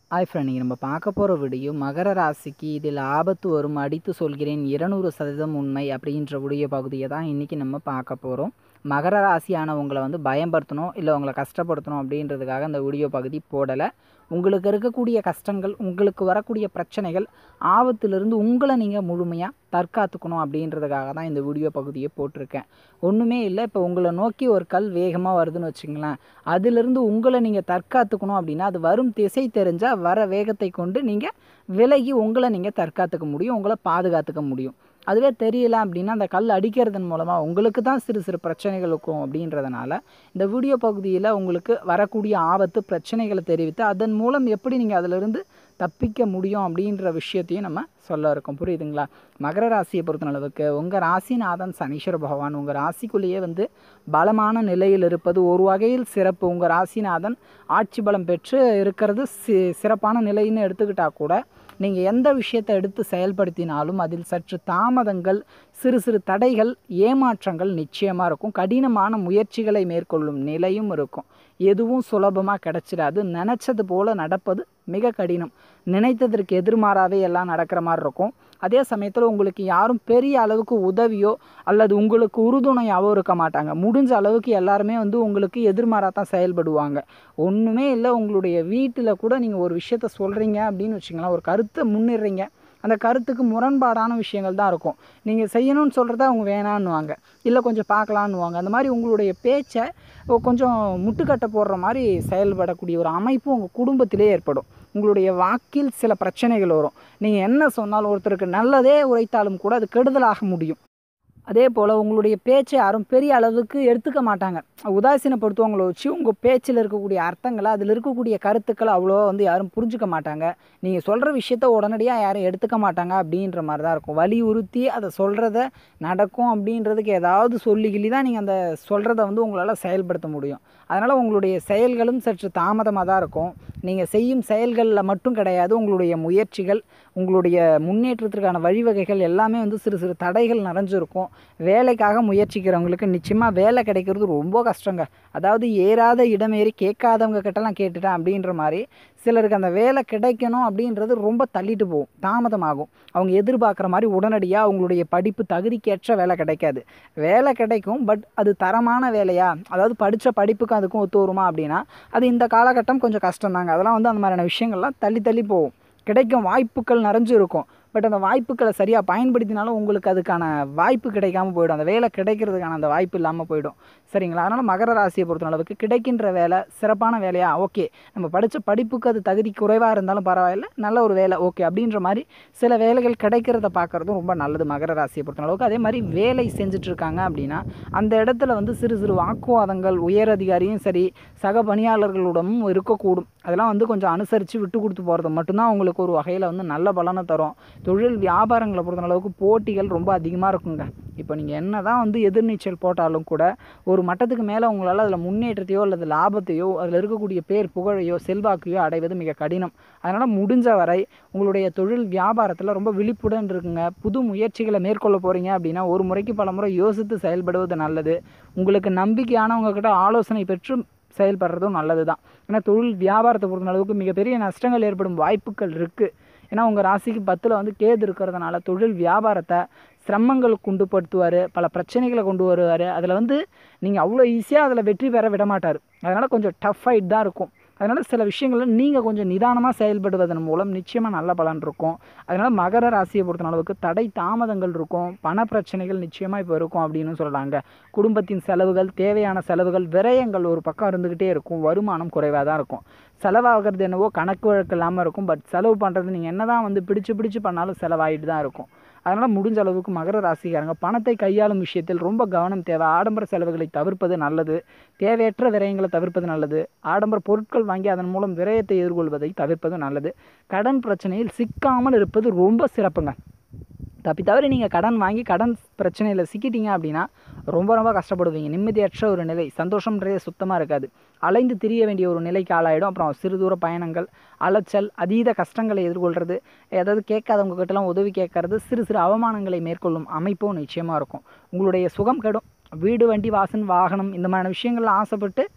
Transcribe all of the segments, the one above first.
hi friend நீங்கள் நம்ம பார்க்க போகிற வீடியோ மகர ராசிக்கு இதில் ஆபத்து வரும் அடித்து சொல்கிறேன் இருநூறு சதவீதம் உண்மை அப்படின்ற வீடியோ பகுதியை தான் இன்றைக்கி நம்ம பார்க்க போகிறோம் மகர ராசியானவங்களை வந்து பயன்படுத்தணும் இல்லை உங்களை கஷ்டப்படுத்தணும் அப்படின்றதுக்காக அந்த வீடியோ பகுதி போடலை உங்களுக்கு இருக்கக்கூடிய கஷ்டங்கள் உங்களுக்கு வரக்கூடிய பிரச்சனைகள் ஆபத்திலிருந்து உங்களை நீங்கள் முழுமையாக தற்காத்துக்கணும் அப்படின்றதுக்காக தான் இந்த வீடியோ பகுதியை போட்டிருக்கேன் ஒன்றுமே இல்லை இப்போ உங்களை நோக்கி ஒரு கல் வேகமாக வருதுன்னு வச்சுங்களேன் அதிலிருந்து உங்களை நீங்கள் தற்காத்துக்கணும் அப்படின்னா அது வரும் திசை தெரிஞ்சால் வர வேகத்தை கொண்டு நீங்கள் விலகி உங்களை நீங்கள் தற்காத்துக்க முடியும் உங்களை பாதுகாத்துக்க முடியும் அதுவே தெரியல அப்படின்னா அந்த கல் அடிக்கிறதன் மூலமாக உங்களுக்கு தான் சிறு சிறு பிரச்சனைகள் இருக்கும் அப்படின்றதுனால இந்த வீடியோ பகுதியில் உங்களுக்கு வரக்கூடிய ஆபத்து பிரச்சனைகளை தெரிவித்து அதன் மூலம் எப்படி நீங்கள் அதிலிருந்து தப்பிக்க முடியும் அப்படின்ற விஷயத்தையும் நம்ம சொல்ல இருக்கோம் புரியுதுங்களா மகர ராசியை பொறுத்தளவுக்கு உங்கள் ராசிநாதன் சனீஸ்வர பகவான் உங்கள் ராசிக்குள்ளேயே வந்து பலமான நிலையில் இருப்பது ஒரு வகையில் சிறப்பு உங்கள் ராசிநாதன் ஆட்சி பலம் பெற்று இருக்கிறது சி சிறப்பான நிலைன்னு எடுத்துக்கிட்டால் கூட நீங்கள் எந்த விஷயத்தை எடுத்து செயல்படுத்தினாலும் அதில் சற்று தாமதங்கள் சிறு சிறு தடைகள் ஏமாற்றங்கள் நிச்சயமாக இருக்கும் கடினமான முயற்சிகளை மேற்கொள்ளும் நிலையும் இருக்கும் எதுவும் சுலபமாக கிடச்சிடாது நினச்சது போல் நடப்பது மிக கடினம் நினைத்ததற்கு எதிர்மாறாவே எல்லாம் நடக்கிற மாதிரி இருக்கும் அதே சமயத்தில் உங்களுக்கு யாரும் பெரிய அளவுக்கு உதவியோ அல்லது உங்களுக்கு உறுதுணையாவோ இருக்க மாட்டாங்க முடிஞ்ச அளவுக்கு எல்லாருமே வந்து உங்களுக்கு எதிர்மாறாக தான் செயல்படுவாங்க ஒன்றுமே இல்லை உங்களுடைய வீட்டில் கூட நீங்கள் ஒரு விஷயத்த சொல்கிறீங்க அப்படின்னு வச்சுங்களேன் ஒரு கருத்தை முன்னிடுறீங்க அந்த கருத்துக்கு முரண்பாடான விஷயங்கள் தான் இருக்கும் நீங்கள் செய்யணும்னு சொல்கிறத அவங்க வேணான்னுவாங்க இல்லை கொஞ்சம் பார்க்கலான்னுவாங்க அந்த மாதிரி உங்களுடைய பேச்சை கொஞ்சம் முட்டுக்கட்டை போடுற மாதிரி செயல்படக்கூடிய ஒரு அமைப்பு உங்கள் குடும்பத்திலே ஏற்படும் உங்களுடைய வாக்கில் சில பிரச்சனைகள் வரும் நீங்கள் என்ன சொன்னாலும் ஒருத்தருக்கு நல்லதே உரைத்தாலும் கூட அது கெடுதலாக முடியும் அதே போல் உங்களுடைய பேச்சை யாரும் பெரிய அளவுக்கு எடுத்துக்க மாட்டாங்க உதாசீனப்படுத்துவங்களை வச்சு உங்கள் பேச்சில் இருக்கக்கூடிய அர்த்தங்களை அதில் இருக்கக்கூடிய கருத்துக்களை அவ்வளோ வந்து யாரும் புரிஞ்சுக்க மாட்டாங்க நீங்கள் சொல்கிற விஷயத்த உடனடியாக யாரும் எடுத்துக்க மாட்டாங்க அப்படின்ற மாதிரி தான் இருக்கும் வலியுறுத்தி அதை சொல்கிறத நடக்கும் அப்படின்றதுக்கு ஏதாவது சொல்லி கிள்ளி தான் நீங்கள் அந்த சொல்கிறத வந்து உங்களால் செயல்படுத்த முடியும் அதனால் உங்களுடைய செயல்களும் சற்று தாமதமாக தான் இருக்கும் நீங்கள் செய்யும் செயல்களில் மட்டும் கிடையாது உங்களுடைய முயற்சிகள் உங்களுடைய முன்னேற்றத்திற்கான வழிவகைகள் எல்லாமே வந்து சிறு சிறு தடைகள் நிறைஞ்சிருக்கும் வேலைக்காக முயற்சிக்கிறவங்களுக்கு நிச்சயமாக வேலை கிடைக்கிறது ரொம்ப கஷ்டங்க அதாவது ஏறாத இடமேறி கேட்காதவங்க கிட்டலாம் கேட்டுட்டேன் அப்படின்ற மாதிரி சிலருக்கு அந்த வேலை கிடைக்கணும் அப்படின்றது ரொம்ப தள்ளிட்டு போகும் தாமதமாகும் அவங்க எதிர்பார்க்குற மாதிரி உடனடியாக அவங்களுடைய படிப்பு தகுதிக்கேற்ற வேலை கிடைக்காது வேலை கிடைக்கும் பட் அது தரமான வேலையா அதாவது படித்த படிப்புக்கும் அதுக்கும் ஒத்து வருமா அப்படின்னா அது இந்த காலகட்டம் கொஞ்சம் கஷ்டம்தாங்க அதெல்லாம் வந்து அந்த மாதிரியான விஷயங்கள்லாம் தள்ளி தள்ளி போகும் கிடைக்கும் வாய்ப்புகள் நிறைஞ்சு இருக்கும் பட் அந்த வாய்ப்புகளை சரியாக பயன்படுத்தினாலும் உங்களுக்கு அதுக்கான வாய்ப்பு கிடைக்காம போயிடும் அந்த வேலை கிடைக்கிறதுக்கான அந்த வாய்ப்பு இல்லாமல் போயிடும் சரிங்களா அதனால் மகர ராசியை பொறுத்த அளவுக்கு கிடைக்கின்ற வேலை சிறப்பான வேலையா ஓகே நம்ம படித்த படிப்புக்கு அது தகுதி குறைவாக இருந்தாலும் பரவாயில்ல நல்ல ஒரு வேலை ஓகே அப்படின்ற மாதிரி சில வேலைகள் கிடைக்கிறத பார்க்குறதும் ரொம்ப நல்லது மகர ராசியை பொறுத்த அளவுக்கு அதே மாதிரி வேலை செஞ்சுட்ருக்காங்க அப்படின்னா அந்த இடத்துல வந்து சிறு சிறு வாக்குவாதங்கள் உயர் அதிகாரியும் சரி சக பணியாளர்களுடனும் இருக்கக்கூடும் அதெல்லாம் வந்து கொஞ்சம் அனுசரித்து விட்டு கொடுத்து போகிறது மட்டும்தான் உங்களுக்கு ஒரு வகையில் வந்து நல்ல பலனை தரும் தொழில் வியாபாரங்களை பொறுத்த அளவுக்கு போட்டிகள் ரொம்ப அதிகமாக இருக்குங்க இப்போ நீங்கள் என்ன தான் வந்து எதிர்நீச்சல் போட்டாலும் கூட ஒரு மட்டத்துக்கு மேலே உங்களால் அதில் முன்னேற்றத்தையோ அல்லது லாபத்தையோ அதில் இருக்கக்கூடிய பேர் புகழையோ செல்வாக்கையோ அடைவது மிக கடினம் அதனால் முடிஞ்ச வரை உங்களுடைய தொழில் வியாபாரத்தில் ரொம்ப விழிப்புடன் இருக்குங்க புது முயற்சிகளை மேற்கொள்ள போகிறீங்க அப்படின்னா ஒரு முறைக்கு பல முறை யோசித்து செயல்படுவது நல்லது உங்களுக்கு நம்பிக்கையானவங்க கிட்ட ஆலோசனை பெற்று செயல்படுறதும் நல்லது தான் ஏன்னா தொழில் வியாபாரத்தை பொறுத்த அளவுக்கு மிகப்பெரிய நஷ்டங்கள் ஏற்படும் வாய்ப்புகள் இருக்குது ஏன்னா உங்கள் ராசிக்கு பத்தில் வந்து கேது இருக்கிறதுனால தொழில் வியாபாரத்தை சிரமங்களுக்கு உண்டுபடுத்துவார் பல பிரச்சனைகளை கொண்டு வருவார் அதில் வந்து நீங்கள் அவ்வளோ ஈஸியாக அதில் வெற்றி பெற விட மாட்டார் அதனால் கொஞ்சம் டஃப் ஃபைட் தான் இருக்கும் அதனால் சில விஷயங்களில் நீங்கள் கொஞ்சம் நிதானமாக செயல்படுவதன் மூலம் நிச்சயமாக நல்ல பலன் இருக்கும் அதனால் மகர ராசியை பொறுத்த அளவுக்கு தடை தாமதங்கள் இருக்கும் பண பிரச்சனைகள் நிச்சயமாக இப்போ இருக்கும் அப்படின்னு சொல்கிறாங்க குடும்பத்தின் செலவுகள் தேவையான செலவுகள் விரயங்கள் ஒரு பக்கம் இருந்துக்கிட்டே இருக்கும் வருமானம் குறைவாக தான் இருக்கும் செலவாகிறது என்னவோ கணக்கு வழக்கு இல்லாமல் இருக்கும் பட் செலவு பண்ணுறது நீங்கள் என்ன தான் வந்து பிடிச்சு பிடிச்சு பண்ணாலும் செலவாகிட்டு தான் இருக்கும் அதனால் முடிஞ்ச அளவுக்கு மகர ராசிக்காரங்க பணத்தை கையாளும் விஷயத்தில் ரொம்ப கவனம் தேவை ஆடம்பர செலவுகளை தவிர்ப்பது நல்லது தேவையற்ற விரயங்களை தவிர்ப்பது நல்லது ஆடம்பர பொருட்கள் வாங்கி அதன் மூலம் விரயத்தை எதிர்கொள்வதை தவிர்ப்பது நல்லது கடன் பிரச்சனையில் சிக்காமல் இருப்பது ரொம்ப சிறப்புங்க தப்பி தவிர நீங்கள் கடன் வாங்கி கடன் பிரச்சனையில் சிக்கிட்டீங்க அப்படின்னா ரொம்ப ரொம்ப கஷ்டப்படுவீங்க நிம்மதியற்ற ஒரு நிலை சந்தோஷம்ன்றதே சுத்தமாக இருக்காது அலைந்து திரிய வேண்டிய ஒரு நிலைக்கு ஆளாயிடும் அப்புறம் சிறு தூர பயணங்கள் அலைச்சல் அதீத கஷ்டங்களை எதிர்கொள்கிறது ஏதாவது கேட்காதவங்க கிட்டலாம் உதவி கேட்கறது சிறு சிறு அவமானங்களை மேற்கொள்ளும் அமைப்பும் நிச்சயமாக இருக்கும் உங்களுடைய சுகம் கெடும் வீடு வண்டி வாசன் வாகனம் இந்த மாதிரியான விஷயங்கள்லாம் ஆசைப்பட்டு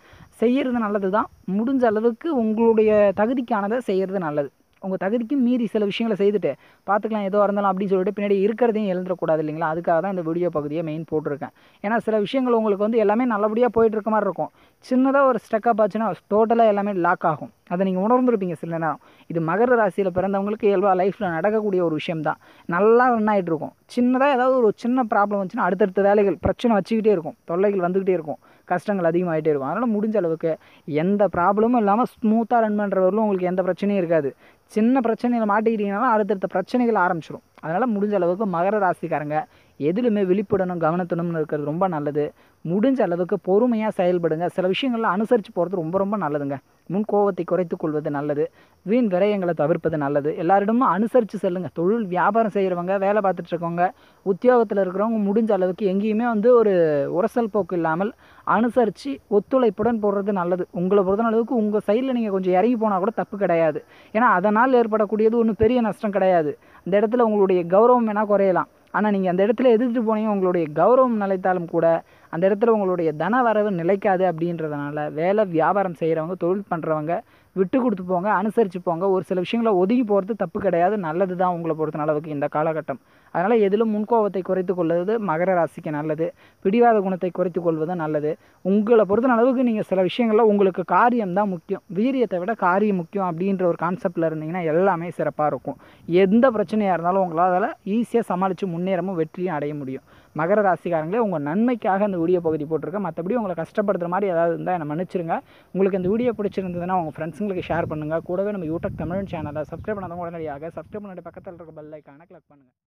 செய்கிறது நல்லது தான் முடிஞ்ச அளவுக்கு உங்களுடைய தகுதிக்கானதை செய்கிறது நல்லது உங்கள் தகுதிக்கு மீறி சில விஷயங்களை செய்துட்டு பார்த்துக்கலாம் ஏதோ இருந்தாலும் அப்படின்னு சொல்லிட்டு பின்னாடி இருக்கிறதையும் எழுந்துடக்கூடாது இல்லைங்களா அதுக்காக தான் இந்த வீடியோ பகுதியை மெயின் போட்டிருக்கேன் ஏன்னா சில விஷயங்கள் உங்களுக்கு வந்து எல்லாமே நல்லபடியாக போயிட்டு இருக்க மாதிரி இருக்கும் சின்னதாக ஒரு ஸ்டெக்கப் ஆச்சுன்னா டோட்டலாக எல்லாமே லாக் ஆகும் அதை நீங்கள் உணர்ந்துருப்பீங்க சில நேரம் இது மகர ராசியில் பிறந்தவங்களுக்கு இயல்பாக லைஃப்பில் நடக்கக்கூடிய ஒரு விஷயம் தான் நல்லா ரன் ஆகிட்டு இருக்கும் சின்னதாக ஏதாவது ஒரு சின்ன ப்ராப்ளம் வந்துச்சுன்னா அடுத்தடுத்த வேலைகள் பிரச்சனை வச்சுக்கிட்டே இருக்கும் தொல்லைகள் வந்துக்கிட்டே இருக்கும் கஷ்டங்கள் அதிகமாகிட்டே இருக்கும் அதனால் முடிஞ்ச அளவுக்கு எந்த ப்ராப்ளமும் இல்லாமல் ஸ்மூத்தாக ரன் பண்ணுறவர்களும் உங்களுக்கு எந்த பிரச்சனையும் இருக்காது சின்ன பிரச்சனையில் மாட்டிக்கிட்டீங்கன்னா அடுத்தடுத்த பிரச்சனைகள் ஆரம்பிச்சிடும் அதனால் முடிஞ்ச அளவுக்கு மகர ராசிக்காரங்க எதிலுமே விழிப்புடனும் கவனத்துடனும் இருக்கிறது ரொம்ப நல்லது முடிஞ்ச அளவுக்கு பொறுமையாக செயல்படுங்க சில விஷயங்கள்லாம் அனுசரித்து போகிறது ரொம்ப ரொம்ப நல்லதுங்க முன் கோபத்தை குறைத்து கொள்வது நல்லது வீண் விரயங்களை தவிர்ப்பது நல்லது எல்லாரிடமும் அனுசரித்து செல்லுங்க தொழில் வியாபாரம் செய்கிறவங்க வேலை பார்த்துட்டு இருக்கவங்க உத்தியோகத்தில் இருக்கிறவங்க முடிஞ்ச அளவுக்கு எங்கேயுமே வந்து ஒரு உரசல் போக்கு இல்லாமல் அனுசரித்து ஒத்துழைப்புடன் போடுறது நல்லது உங்களை பொறுத்த அளவுக்கு உங்கள் சைடில் நீங்கள் கொஞ்சம் இறங்கி போனால் கூட தப்பு கிடையாது ஏன்னா அதனால் ஏற்படக்கூடியது ஒன்றும் பெரிய நஷ்டம் கிடையாது அந்த இடத்துல உங்களுடைய கௌரவம் வேணால் குறையலாம் ஆனால் நீங்கள் அந்த இடத்துல எதிர்த்து போனீங்க உங்களுடைய கௌரவம் நிலைத்தாலும் கூட அந்த இடத்துல உங்களுடைய தன வரவு நிலைக்காது அப்படின்றதுனால வேலை வியாபாரம் செய்கிறவங்க தொழில் பண்ணுறவங்க விட்டு கொடுத்து போங்க அனுசரித்து போங்க ஒரு சில விஷயங்களை ஒதுங்கி போகிறது தப்பு கிடையாது நல்லது தான் உங்களை பொறுத்த அளவுக்கு இந்த காலகட்டம் அதனால் எதிலும் முன்கோபத்தை குறைத்து கொள்வது மகர ராசிக்கு நல்லது பிடிவாத குணத்தை குறைத்து கொள்வது நல்லது உங்களை பொறுத்த அளவுக்கு நீங்கள் சில விஷயங்களில் உங்களுக்கு காரியம் தான் முக்கியம் வீரியத்தை விட காரியம் முக்கியம் அப்படின்ற ஒரு கான்செப்டில் இருந்தீங்கன்னா எல்லாமே சிறப்பாக இருக்கும் எந்த பிரச்சனையாக இருந்தாலும் உங்களால் அதில் ஈஸியாக சமாளித்து முன்னேறமும் வெற்றியும் அடைய முடியும் மகர ராசிக்காரங்களே உங்கள் நன்மைக்காக இந்த வீடியோ பகுதி போட்டிருக்கேன் மற்றபடி உங்களை கஷ்டப்படுத்துகிற மாதிரி ஏதாவது இருந்தால் என்னை மன்னிச்சிருங்க உங்களுக்கு இந்த வீடியோ பிடிச்சிருந்ததுன்னா உங்கள் ஃப்ரெண்ட்ஸுங்களுக்கு ஷேர் பண்ணுங்கள் கூடவே நம்ம யூடியூப் தமிழ் சேனலை சப்ஸ்கிரைப் பண்ணாதவங்க உடனடியாக சப்ஸ்கிரைப் பண்ணிட்டு பக்கத்தில் இருக்க பெல் ஐக்கானை கிளிக் பண்ணுங்கள்